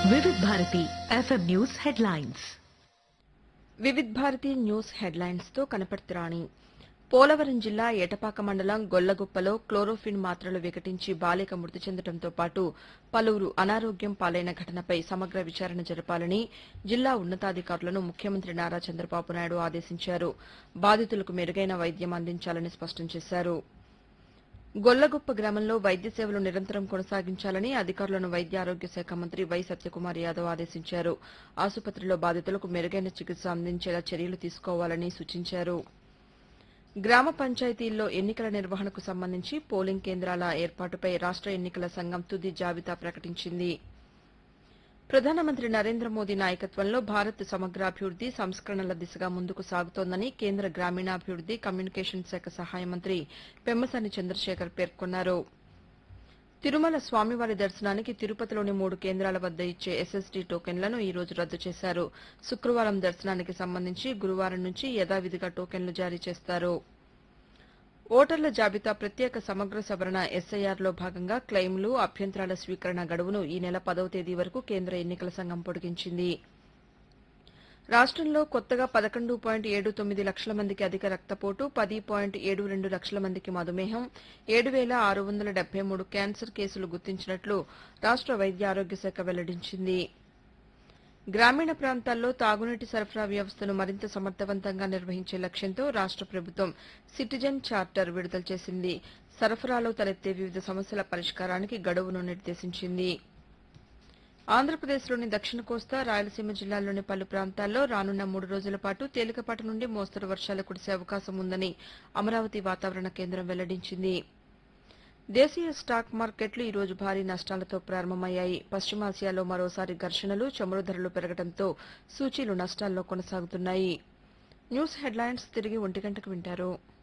Vividh Bharati FM news headlines Vividh Bharati news headlines తో కనపడుతురాణి పోలవరం జిల్లా ఎటపాక మండలం గొల్లగుప్పలో క్లోరోఫిన్ మాత్రలు వికటించి బాలిక మృతి చెందడంతో పాటు పలువురు అనారోగ్యం పాలైన ఘటనపై సమగ్ర విచారణ జరపాలని జిల్లా ఉన్నతాధికారులను ముఖ్యమంత్రి నారా చంద్రబాబు నాయుడు ఆదేశించారు బాధితులకు మెరుగైన వైద్యం అందించాలని స్పష్టం చేశారు గొల్లగుప్ప గ్రామంలో వైద్య సేవలు నిరంతరం కొనసాగించాలని అధికారులను వైద్య ఆరోగ్య శాఖ మంత్రి వై సత్యకుమార్ యాదవ్ ఆదేశించారు ఆసుపత్రిలో బాధితులకు మెరుగైన చికిత్స అందించేలా చర్యలు తీసుకోవాలని సూచించారు గ్రామ పంచాయతీల్లో ఎన్నికల నిర్వహణకు సంబంధించి పోలింగ్ కేంద్రాల ఏర్పాటుపై రాష్ట ఎన్నికల సంఘం తుది జాబితా ప్రకటించింది ప్రధానమంత్రి నరేంద్ర మోదీ నాయకత్వంలో భారత్ సమగ్రాభివృద్ది సంస్కరణల దిశగా ముందుకు సాగుతోందని కేంద్ర గ్రామీణాభివృద్ది కమ్యూనికేషన్ శాఖ సహాయ మంత్రి పెమ్మసాని చంద్రశేఖర్ పేర్కొన్నారు తిరుమల స్వామివారి దర్శనానికి తిరుపతిలోని మూడు కేంద్రాల వద్ద ఇచ్చే ఎస్ఎస్డీ టోకెన్లను ఈ రోజు రద్దు చేశారు శుక్రవారం దర్శనానికి సంబంధించి గురువారం నుంచి యథావిధిగా టోకెన్లు జారీ చేస్తారు ఓటర్ల జాబితా ప్రత్యేక సమగ్ర సవరణ ఎస్ఐఆర్లో భాగంగా క్లెయిమ్లు అభ్యంతరాల స్వీకరణ గడువును ఈ నెల పదవ తేదీ వరకు కేంద్ర ఎన్నికల సంఘం పొడిగించింది రాష్టంలో కొత్తగా పదకొండు పాయింట్ ఏడు తొమ్మిది లక్షల మందికి అధిక రక్తపోటు పది పాయింట్ ఏడు రెండు లక్షల మందికి మధుమేహం ఏడు వేల ఆరు వందల డెబ్బై మూడు క్యాన్సర్ కేసులు గుర్తించినట్లు రాష్ట వైద్య ఆరోగ్య శాఖ వెల్లడించింది గ్రామీణ ప్రాంతాల్లో తాగునీటి సరఫరా వ్యవస్థను మరింత సమర్థవంతంగా నిర్వహించే లక్ష్యంతో రాష్ట ప్రభుత్వం సిటిజన్ చార్టర్ విడుదల చేసింది సరఫరాలో తలెత్తే వివిధ సమస్యల పరిష్కారానికి గడువును నిర్దేశించింది ఆంధ్రప్రదేశ్లోని దక్షిణ కోస్తా రాయలసీమ జిల్లాల్లోని పలు ప్రాంతాల్లో రానున్న మూడు రోజుల పాటు తేలికపాటి నుండి మోస్తరు వర్షాలు కురిసే అవకాశం ఉందని అమరావతి వాతావరణ కేంద్రం వెల్లడించింది దేశీయ స్టాక్ మార్కెట్లు ఈ రోజు భారీ నష్టాలతో ప్రారంభమయ్యాయి పశ్చిమాసియాలో మరోసారి ఘర్షణలు చమురు ధరలు పెరగడంతో సూచీలు నష్టాల్లో కొనసాగుతున్నాయి న్యూస్ హెడ్లైన్స్ తిరిగి ఒంటి గంటకు వింటారు